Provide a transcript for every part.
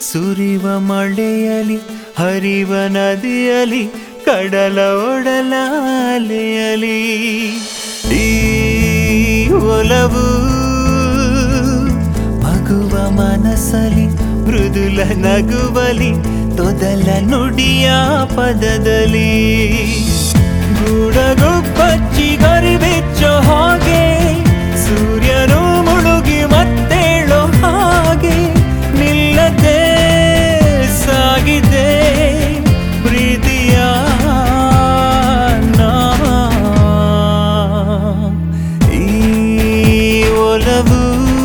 ಸುರಿವ ಮಳೆಯಲಿ ಹರಿವ ನದಿಯಲಿ ಕಡಲ ಒಡಲ ಅಲೆಯಲಿ ಈ ಒಲವು ಮಗುವ ಮನಸ್ಸಲಿ ಮೃದುಲ ನಗುವಲಿ ತೊದಲ ನುಡಿಯ ಪದದಲ್ಲಿ ಗುಡಗು ಪಚ್ಚಿ ಗರಿಬಿಚ್ಚೋ ಹಾಗೆ ಸೂರ್ಯನು ಮುಳುಗಿ ಮತ್ತೇಳೋ ಹಾಗೆ ನಿಲ್ಲದೆ ಸಾಗಿದೆ ಪ್ರೀತಿಯ ನಾ. ಈ ಒಲವು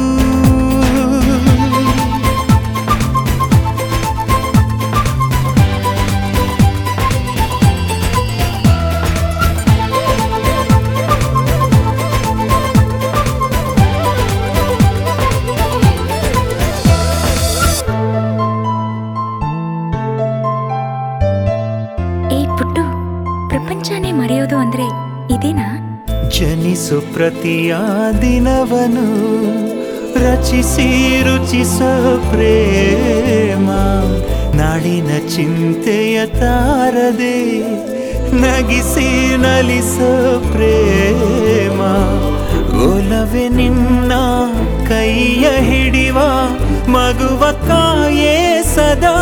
ಏ ಪುಟ್ಟು ಪ್ರಪಂಚನೇ ಮರೆಯೋದು ಅಂದ್ರೆ ಇದೇನಾ ಜನಿಸು ಪ್ರತಿಯ ದಿನವನು ರಚಿಸಿ ರುಚಿಸೋ ಪ್ರೇಮ ನಾಡಿನ ಚಿಂತೆಯ ತಾರದೆ ನಗಿಸಿ ನಲಿಸೋ ಪ್ರೇಮ ಒಲವೆ ನಿನ್ನ ಕೈಯ ಹಿಡಿವ ಮಗುವ ಕಾಯೇ ಸದಾ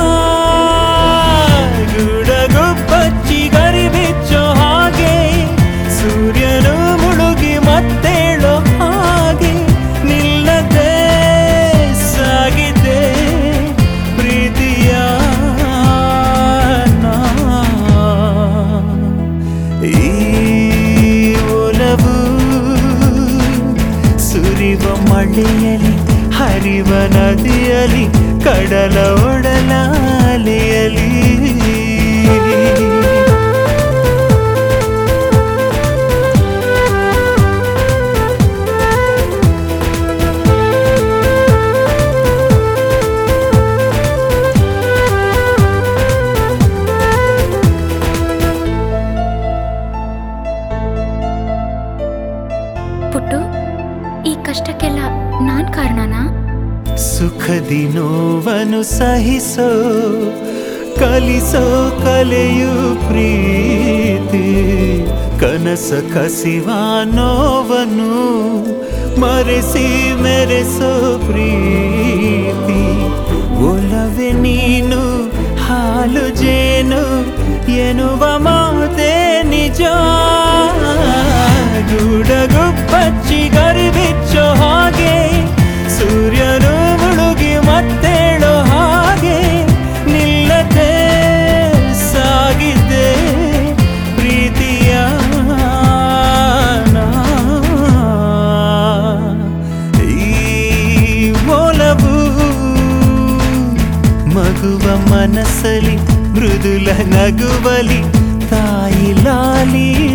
ಗುಡಗು ಪಚ್ಚಿ ಗರಿಬಿಚ್ಚೋ ಹಾಗೆ ಸೂರ್ಯನು ಮುಳುಗಿ ಮತ್ತೇಳೋ ಹಾಗೆ ನಿಲ್ಲದೆ ಸಾಗಿದೆ ಪ್ರೀತಿಯ ನಾ. ಈ ಒಲವು ಸುರಿವ ಮಳೆಯಲಿ ಹರಿವ ನದಿಯಲಿ ಕಡಲ ಒಡಲ ಅಲೆಯಲಿ ಪುಟ್ಟು ಈ ಕಷ್ಟಕ್ಕೆಲ್ಲ ನಾನ್ ಕಾರಣನಾ ಸುಖದಿ ನೋವನು ಸಹಿಸೋ ಕಲಿಸೋ ಕಲೆಯು ಪ್ರೀತಿ ಕನಸ ಕಸಿವ ನೋವನು ಮರೆಸಿ ಮೆರೆಸೋ ಪ್ರೀತಿ ಒಲವೆ ನೀನು ಹಾಲು ಜೇನು ಎನ್ನುವ ಮಾತೆ ನಿಜ ಗುಡಗು ಪಚ್ಚಿ ಗರಿಬಿಚ್ಚೋ ಹಾಗೆ ಸೂರ್ಯನು ಮುಳುಗಿ ಮತ್ತೇಳೋ ಹಾಗೆ ನಿಲ್ಲದೆ ಸಾಗಿದೆ ಪ್ರೀತಿಯ ನಾ. ಈ ಒಲವು ಮಗುವ ಮನಸ್ಸಲಿ ಮೃದುಲ ನಗುವಲಿ ತಾಯಿ ಲಾಲಿ